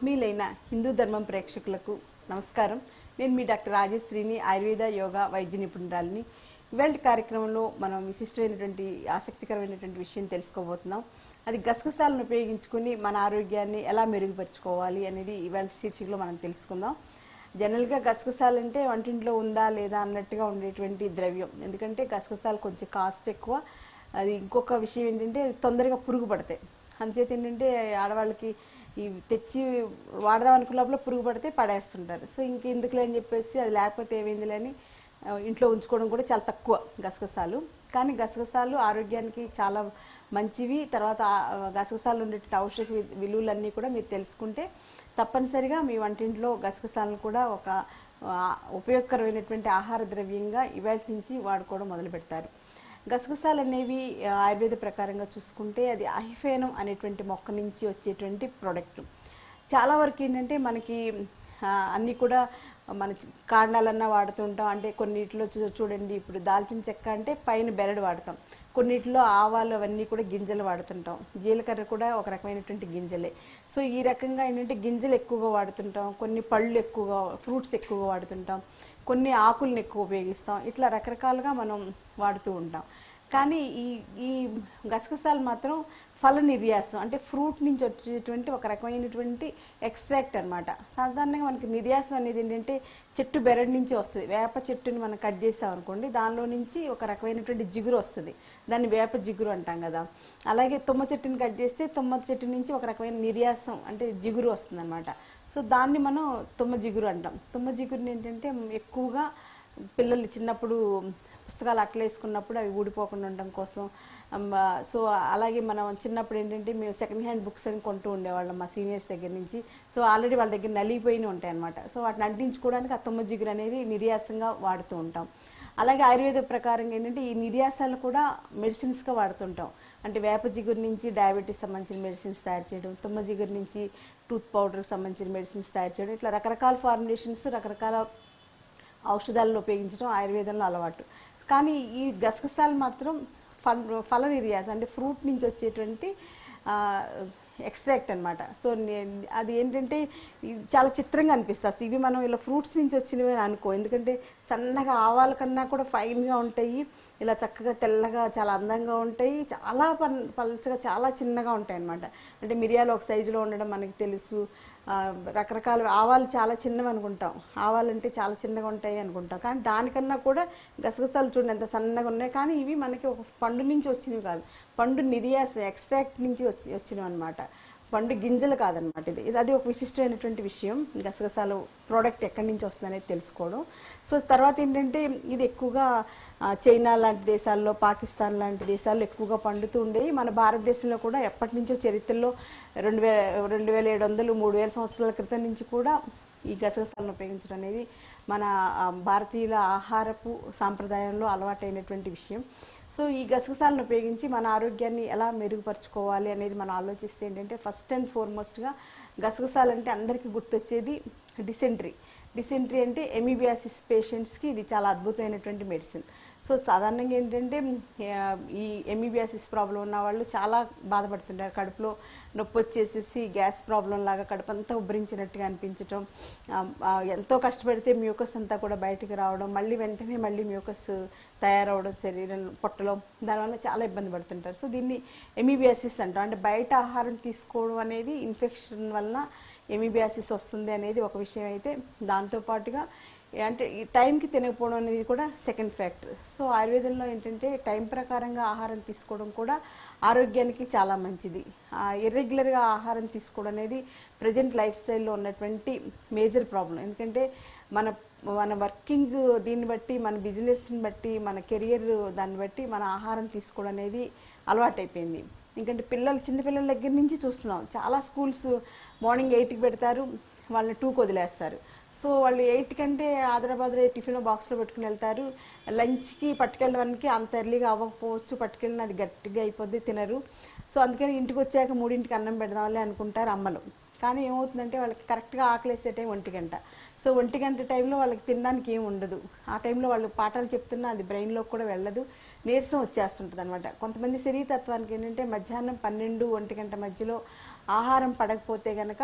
ఆత్మీయులైన హిందూ ధర్మం ప్రేక్షకులకు నమస్కారం నేను మీ డాక్టర్ రాజశ్రీని ఆయుర్వేద యోగా వైద్య నిపుణురాలిని ఇవాళ కార్యక్రమంలో మనం విశిష్టమైనటువంటి ఆసక్తికరమైనటువంటి విషయం తెలుసుకోబోతున్నాం అది గసగసాలను ఉపయోగించుకుని మన ఆరోగ్యాన్ని ఎలా మెరుగుపరుచుకోవాలి అనేది ఇవాళ శీర్షికలో మనం తెలుసుకుందాం జనరల్గా గసగసాలు అంటే వంటింట్లో ఉందా లేదా అన్నట్టుగా ఉండేటువంటి ద్రవ్యం ఎందుకంటే గసగసాలు కొంచెం కాస్ట్ ఎక్కువ అది ఇంకొక విషయం ఏంటంటే అది తొందరగా పురుగు పడతాయి అందుచేత ఏంటంటే ఆడవాళ్ళకి ఈ తెచ్చి వాడదాం అనుకున్న లోపల పురుగు పడితే పడేస్తుంటారు సో ఇంక ఎందుకులే అని చెప్పేసి అది లేకపోతే ఏమైందిలే అని ఆ, ఇంట్లో ఉంచుకోవడం కూడా చాలా తక్కువ గసగసాలు కానీ గసగసాలు ఆరోగ్యానికి చాలా మంచివి తర్వాత ఆ గసగసాలు ఉండేటువంటి ఔషధ వి- విలువలన్నీ కూడా మీరు తెలుసుకుంటే తప్పనిసరిగా మీ వంటింట్లో గసగసాలను కూడా ఒక ఆ, ఉపయోగకరమైనటువంటి ఆహార ద్రవ్యంగా ఇవాళ నుంచి వాడుకోవడం మొదలు పెడతారు గసగసాలు అనేవి ఆ, ఆయుర్వేద ప్రకారంగా చూసుకుంటే అది ఐఫేనం అనేటువంటి మొక్క నుంచి వచ్చేటువంటి ప్రోడక్ట్ చాలా వరకు ఏంటంటే మనకి ఆ, అన్నీ కూడా మన చి- కాండాలన్నా వాడుతుంటాం అంటే కొన్నిటిలో చూ చూడండి ఇప్పుడు దాల్చిన చెక్క అంటే పైన బెరడు వాడతాం కొన్నిటిలో ఆవాలు అవన్నీ కూడా గింజలు వాడుతుంటాం జీలకర్ర కూడా ఒక రకమైనటువంటి గింజలే సో ఈ రకంగా ఏంటంటే గింజలు ఎక్కువగా వాడుతుంటాం కొన్ని పళ్ళు ఎక్కువగా ఫ్రూట్స్ ఎక్కువగా వాడుతుంటాం కొన్ని ఆకుల్ని ఎక్కువ ఉపయోగిస్తాం ఇట్లా రకరకాలుగా మనం వాడుతూ ఉంటాం కానీ ఈ ఈ గసగసాలు మాత్రం ఫల నిర్యాసం అంటే ఫ్రూట్ నుంచి వచ్చేటువంటి ఒక రకమైనటువంటి ఎక్స్ట్రాక్ట్ అన్నమాట సాధారణంగా మనకి నిర్యాసం అనేది ఏంటంటే చెట్టు బెరడు నుంచి వస్తుంది వేప చెట్టుని మనం కట్ చేసాం అనుకోండి దానిలో నుంచి ఒక రకమైనటువంటి జిగురు వస్తుంది దాన్ని వేప జిగురు అంటాం కదా అలాగే తుమ్మ చెట్టుని కట్ చేస్తే తుమ్మ చెట్టు నుంచి ఒక రకమైన నిర్యాసం అంటే జిగురు వస్తుంది సో దాన్ని మనం తుమ్మ జిగురు అంటాం తుమ్మ జిగురుని ఏంటంటే ఎక్కువగా పిల్లలు చిన్నప్పుడు పుస్తకాలు అట్లా వేసుకున్నప్పుడు అవి ఊడిపోకుండా ఉండడం కోసం అమ్మ, సో అలాగే మనం చిన్నప్పుడు ఏంటంటే మేము సెకండ్ హ్యాండ్ బుక్స్ అని కొంటూ ఉండేవాళ్ళం మా సీనియర్స్ దగ్గర నుంచి సో ఆల్రెడీ వాళ్ళ దగ్గర నలిగిపోయినవి ఉంటాయి అనమాట సో వాటిని అంటించుకోవడానికి ఆ తుమ్మ జిగురు అనేది నిర్యాసంగా వాడుతూ ఉంటాం అలాగే ఆయుర్వేద ప్రకారంగా ఏంటంటే ఈ నిర్యాసాలు కూడా మెడిసిన్స్గా వాడుతుంటాం అంటే వేప జిగురు నుంచి డయాబెటీస్ సంబంధించిన మెడిసిన్స్ తయారు చేయడం తుమ్మ జిగురు నుంచి టూత్ పౌడర్కి సంబంధించిన మెడిసిన్స్ తయారు చేయడం ఇట్లా రకరకాల ఫార్ములేషన్స్ రకరకాల ఔషధాలను ఉపయోగించడం ఆయుర్వేదంలో అలవాటు కానీ ఈ గసగసాలు మాత్రం ఫల ఫల నిర్యాస అంటే ఫ్రూట్ నుంచి వచ్చేటువంటి ఎక్స్ట్రాక్ట్ అనమాట సో నే- అది ఏంటంటే ఇవి చాలా చిత్రంగా అనిపిస్తుంది అసలు ఇవి మనం ఇలా ఫ్రూట్స్ నుంచి వచ్చినవి అని అనుకో ఎందుకంటే సన్నగా ఆవాల కన్నా కూడా ఫైన్గా ఉంటాయి ఇలా చక్కగా తెల్లగా చాలా అందంగా ఉంటాయి చాలా పన్ పల్చగా చాలా చిన్నగా ఉంటాయి అన్నమాట అంటే మిరియాలు ఒక సైజులో ఉండడం మనకి తెలుసు ఆ, రకరకాల ఆవాలు చాలా చిన్నవి అనుకుంటాం ఆవాలు అంటే చాలా చిన్నగా ఉంటాయి అనుకుంటాం కానీ దానికన్నా కూడా గసగసాలు చూడండి ఎంత సన్నగా ఉన్నాయి కానీ ఇవి మనకి ఒక పండు నుంచి వచ్చినవి కాదు పండు నిర్యాస ఎక్స్ట్రాక్ట్ నుంచి వచ్చి వచ్చినవి అనమాట పండు గింజలు కాదనమాట ఇది ఇది అది ఒక విశిష్టమైనటువంటి విషయం గసగసాలు ప్రోడక్ట్ ఎక్కడి నుంచి వస్తుందనేది తెలుసుకోవడం సో తర్వాత ఏంటంటే ఇది ఎక్కువగా ఆ, చైనా లాంటి దేశాల్లో పాకిస్తాన్ లాంటి దేశాల్లో ఎక్కువగా పండుతూ ఉండేవి మన భారతదేశంలో కూడా ఎప్పటి నుంచో చరిత్రలో రెండు వేల రెండు వేల ఏడు వందలు మూడు వేల సంవత్సరాల క్రితం నుంచి కూడా ఈ గసగసాలను ఉపయోగించడం అనేది మన ఆ, భారతీయుల ఆహారపు సాంప్రదాయంలో అలవాటైనటువంటి విషయం సో ఈ గసగసాలను ఉపయోగించి మన ఆరోగ్యాన్ని ఎలా మెరుగుపరుచుకోవాలి అనేది మనం ఆలోచిస్తే ఏంటంటే ఫస్ట్ అండ్ ఫార్మోస్ట్గా గసగసాలు అంటే అందరికీ గుర్తొచ్చేది డిసెంట్రీ డిసెంట్రీ అంటే ఎమీబియాసిస్ పేషెంట్స్కి ఇది చాలా అద్భుతమైనటువంటి మెడిసిన్ సో సాధారణంగా ఏంటంటే ఆ, ఈ ఎమీబియాసిస్ ప్రాబ్లం ఉన్న వాళ్ళు చాలా బాధపడుతుంటారు కడుపులో నొప్పి వచ్చేసేసి గ్యాస్ ప్రాబ్లం లాగా కడుపు అంతా ఉబ్బరించినట్టుగా అనిపించటం ఆ, ఆ, ఎంతో కష్టపడితే మ్యూకస్ అంతా కూడా బయటికి రావడం మళ్ళీ వెంటనే మళ్ళీ మ్యూకస్ తయారవడం శరీరం పొట్టలో దానివల్ల చాలా ఇబ్బంది పడుతుంటారు సో దీన్ని ఎమీబియాసిస్ అంటాం అంటే బయట ఆహారం తీసుకోవడం అనేది ఇన్ఫెక్షన్ వలన ఎమీబియాసిస్ వస్తుంది అనేది ఒక విషయం అయితే దాంతోపాటుగా అంటే ఈ టైంకి తినకపోవడం అనేది కూడా సెకండ్ ఫ్యాక్టర్ సో ఆయుర్వేదంలో ఏంటంటే టైం ప్రకారంగా ఆహారం తీసుకోవడం కూడా ఆరోగ్యానికి చాలా మంచిది ఇర్రెగ్యులర్గా ఆహారం తీసుకోవడం అనేది ప్రజెంట్ లైఫ్ స్టైల్లో ఉన్నటువంటి మేజర్ ప్రాబ్లం ఎందుకంటే మన మన వర్కింగ్ దీన్ని బట్టి మన బిజినెస్ని బట్టి మన కెరియర్ దాన్ని బట్టి మన ఆహారం తీసుకోవడం అనేది అలవాటైపోయింది ఎందుకంటే పిల్లలు చిన్నపిల్లల దగ్గర నుంచి చూస్తున్నాం చాలా స్కూల్స్ మార్నింగ్ ఎయిట్కి పెడతారు వాళ్ళని టూకి వదిలేస్తారు సో వాళ్ళు ఎయిట్ కంటే ఆదరాబాద్లో టిఫిన్ బాక్స్లో పెట్టుకుని వెళ్తారు లంచ్కి పట్టుకెళ్ళడానికి అంత ఎర్లీగా అవ్వకపోవచ్చు పట్టుకెళ్ళిన అది గట్టిగా అయిపోద్ది తినరు సో అందుకని ఇంటికి వచ్చాక మూడింటికి అన్నం పెడదామని అనుకుంటారు అమ్మలు కానీ ఏమవుతుందంటే వాళ్ళకి కరెక్ట్గా ఆకలేసే టైం ఒంటి గంట సో ఒంటి గంట టైంలో వాళ్ళకి తినడానికి ఏం ఉండదు ఆ టైంలో వాళ్ళు పాఠాలు చెప్తున్నా అది బ్రెయిన్లోకి కూడా వెళ్ళదు నీరసం వచ్చేస్తుంటుంది అనమాట కొంతమంది శరీరతత్వానికి ఏంటంటే మధ్యాహ్నం పన్నెండు ఒంటి గంట మధ్యలో ఆహారం పడకపోతే కనుక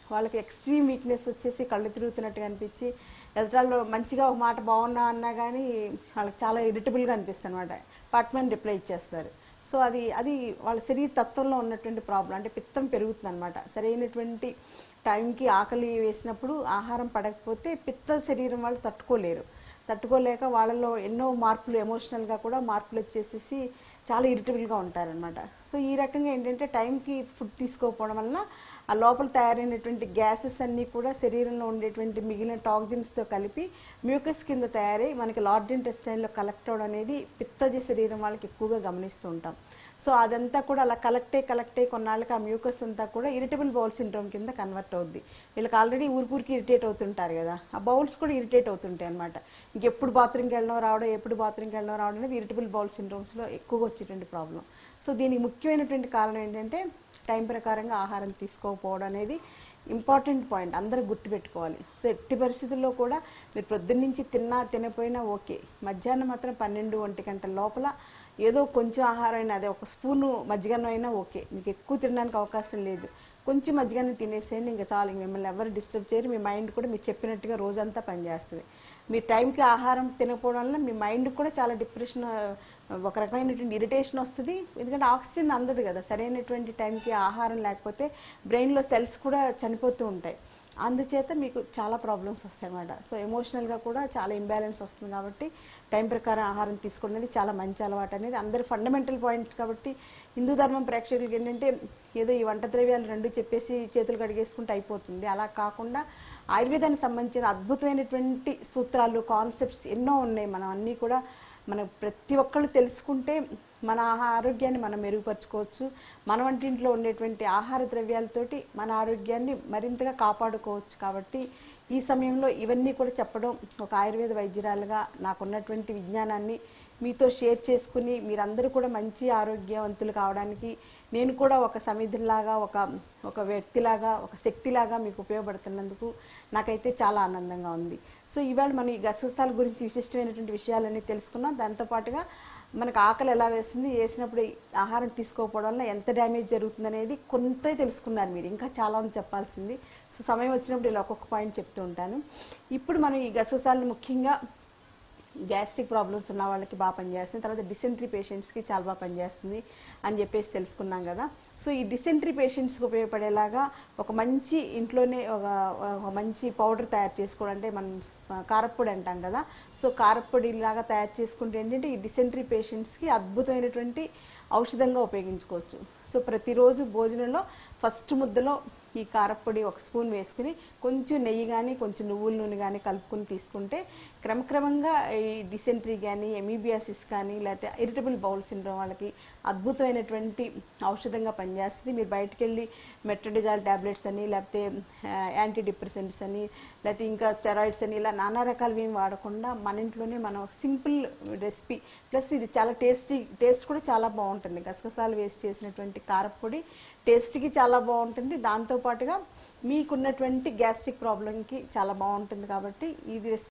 వాళ్ళకి ఎక్స్ట్రీమ్ వీక్నెస్ వచ్చేసి కళ్ళు తిరుగుతున్నట్టుగా అనిపించి ఎదుటాల్లో మంచిగా ఒక మాట బాగున్నా అన్నా కానీ వాళ్ళకి చాలా ఇరిటబుల్గా అనిపిస్తుంది అనమాట పార్ట్మెంట్ రిప్లై ఇచ్చేస్తారు సో అది అది వాళ్ళ శరీర తత్వంలో ఉన్నటువంటి ప్రాబ్లం అంటే పిత్తం పెరుగుతుంది అనమాట సరైనటువంటి టైంకి ఆకలి వేసినప్పుడు ఆహారం పడకపోతే పిత్త శరీరం వాళ్ళు తట్టుకోలేరు తట్టుకోలేక వాళ్ళలో ఎన్నో మార్పులు ఎమోషనల్గా కూడా మార్పులు వచ్చేసేసి చాలా ఇరిటబుల్గా ఉంటారనమాట సో ఈ రకంగా ఏంటంటే టైంకి ఫుడ్ తీసుకోకపోవడం వలన ఆ లోపల తయారైనటువంటి గ్యాసెస్ అన్నీ కూడా శరీరంలో ఉండేటువంటి మిగిలిన టాక్జిన్స్తో కలిపి మ్యూకస్ కింద తయారై మనకి లార్జ్ ఇంటెస్టైన్లో కలెక్ట్ అవడం అనేది పిత్తజ శరీరం వాళ్ళకి ఎక్కువగా గమనిస్తూ ఉంటాం సో అదంతా కూడా అలా కలెక్టే కలెక్టే కొన్నాళ్ళకి ఆ మ్యూకస్ అంతా కూడా ఇరిటబుల్ బౌల్ సిండ్రోమ్ కింద కన్వర్ట్ అవుద్ది వీళ్ళకి ఆల్రెడీ ఊరికూరికి ఇరిటేట్ అవుతుంటారు కదా ఆ బౌల్స్ కూడా ఇరిటేట్ అవుతుంటాయి అనమాట ఇంకెప్పుడు బాత్రూమ్కి వెళ్ళడం రావడం ఎప్పుడు బాత్రూమ్కి వెళ్ళడం రావడం అనేది ఇరిటబుల్ బౌల్ సిండ్రోమ్స్లో ఎక్కువగా వచ్చేటువంటి ప్రాబ్లం సో దీనికి ముఖ్యమైనటువంటి కారణం ఏంటంటే టైం ప్రకారంగా ఆహారం తీసుకోకపోవడం అనేది ఇంపార్టెంట్ పాయింట్ అందరూ గుర్తుపెట్టుకోవాలి సో ఎట్టి పరిస్థితుల్లో కూడా మీరు ప్రొద్దున్న నుంచి తిన్నా తినపోయినా ఓకే మధ్యాహ్నం మాత్రం పన్నెండు ఒంటి గంటల లోపల ఏదో కొంచెం ఆహారం అయినా అదే ఒక స్పూను మజ్జిగన్నం అయినా ఓకే మీకు ఎక్కువ తినడానికి అవకాశం లేదు కొంచెం మజ్జిగన్నం తినేసేయండి ఇంకా చాలు ఇంక మిమ్మల్ని ఎవరు డిస్టర్బ్ చేయరు మీ మైండ్ కూడా మీరు చెప్పినట్టుగా రోజంతా పనిచేస్తుంది మీరు టైంకి ఆహారం తినకపోవడం వల్ల మీ మైండ్ కూడా చాలా డిప్రెషన్ ఒక రకమైనటువంటి ఇరిటేషన్ వస్తుంది ఎందుకంటే ఆక్సిజన్ అందదు కదా సరైనటువంటి టైంకి ఆహారం లేకపోతే బ్రెయిన్లో సెల్స్ కూడా చనిపోతూ ఉంటాయి అందుచేత మీకు చాలా ప్రాబ్లమ్స్ వస్తాయి అన్నమాట సో ఎమోషనల్గా కూడా చాలా ఇంబ్యాలెన్స్ వస్తుంది కాబట్టి టైం ప్రకారం ఆహారం తీసుకోవడం అనేది చాలా మంచి అలవాటు అనేది అందరి ఫండమెంటల్ పాయింట్ కాబట్టి హిందూ ధర్మం ప్రేక్షకులకి ఏంటంటే ఏదో ఈ వంట ద్రవ్యాలు రెండు చెప్పేసి చేతులు కడిగేసుకుంటే అయిపోతుంది అలా కాకుండా ఆయుర్వేదానికి సంబంధించిన అద్భుతమైనటువంటి సూత్రాలు కాన్సెప్ట్స్ ఎన్నో ఉన్నాయి మనం అన్నీ కూడా మన ప్రతి ఒక్కళ్ళు తెలుసుకుంటే మన ఆహా- ఆరోగ్యాన్ని మనం మెరుగుపరచుకోవచ్చు మన వంటింట్లో ఉండేటువంటి ఆహార ద్రవ్యాలతోటి మన ఆరోగ్యాన్ని మరింతగా కాపాడుకోవచ్చు కాబట్టి ఈ సమయంలో ఇవన్నీ కూడా చెప్పడం ఒక ఆయుర్వేద వైద్యురాలుగా నాకున్నటువంటి విజ్ఞానాన్ని మీతో షేర్ చేసుకుని మీరందరూ కూడా మంచి ఆరోగ్యవంతులు కావడానికి నేను కూడా ఒక సమిధిలాగా ఒక ఒక వ్యక్తిలాగా ఒక శక్తిలాగా మీకు ఉపయోగపడుతున్నందుకు నాకైతే చాలా ఆనందంగా ఉంది సో ఇవాళ మనం ఈ గసగసాల గురించి విశిష్టమైనటువంటి విషయాలన్నీ తెలుసుకున్నాం దాంతోపాటుగా మనకు ఆకలి ఎలా వేస్తుంది వేసినప్పుడు ఈ ఆహారం తీసుకోకపోవడం వల్ల ఎంత డ్యామేజ్ జరుగుతుంది అనేది కొంత తెలుసుకున్నారు మీరు ఇంకా చాలా ఉంది చెప్పాల్సింది సో సమయం వచ్చినప్పుడు ఇలా ఒక్కొక్క పాయింట్ చెప్తూ ఉంటాను ఇప్పుడు మనం ఈ గసగసాలను ముఖ్యంగా గ్యాస్ట్రిక్ ప్రాబ్లమ్స్ ఉన్న వాళ్ళకి బాగా పనిచేస్తుంది తర్వాత డిసెంట్రీ పేషెంట్స్కి చాలా బాగా పనిచేస్తుంది అని చెప్పేసి తెలుసుకున్నాం కదా సో ఈ డిసెంట్రీ పేషెంట్స్కి ఉపయోగపడేలాగా ఒక మంచి ఇంట్లోనే ఒక ఒక మంచి పౌడర్ తయారు చేసుకోవడం అంటే మనం ఆ, కారప్పొడి అంటాం కదా సో కారప్పొడి లాగా తయారు చేసుకుంటే ఏంటంటే ఈ డిసెంట్రీ పేషెంట్స్కి అద్భుతమైనటువంటి ఔషధంగా ఉపయోగించుకోవచ్చు సో ప్రతిరోజు భోజనంలో ఫస్ట్ ముద్దలో ఈ కారప్పొడి ఒక స్పూన్ వేసుకుని కొంచెం నెయ్యి కానీ కొంచెం నువ్వుల నూనె కానీ కలుపుకొని తీసుకుంటే క్రమక్రమంగా ఈ డిసెంట్రీ కానీ ఎమీబియాసిస్ కానీ లేకపోతే ఇరిటబుల్ బౌల్ సిండ్రోమ్ వాళ్ళకి అద్భుతమైనటువంటి ఔషధంగా పనిచేస్తుంది మీరు బయటికి వెళ్ళి మెట్రోడిజాల్ ట్యాబ్లెట్స్ అని లేకపోతే యాంటీ డిప్రెసెంట్స్ అని లేకపోతే ఇంకా స్టెరాయిడ్స్ అని ఇలా నానా రకాలు ఏం వాడకుండా మన ఇంట్లోనే మనం సింపుల్ రెసిపీ ప్లస్ ఇది చాలా టేస్టీ టేస్ట్ కూడా చాలా బాగుంటుంది గసగసాలు వేస్ట్ చేసినటువంటి కారప్పొడి టేస్ట్కి చాలా బాగుంటుంది దాంతోపాటుగా మీకున్నటువంటి గ్యాస్ట్రిక్ ప్రాబ్లంకి చాలా బాగుంటుంది కాబట్టి ఇది రెసిపీ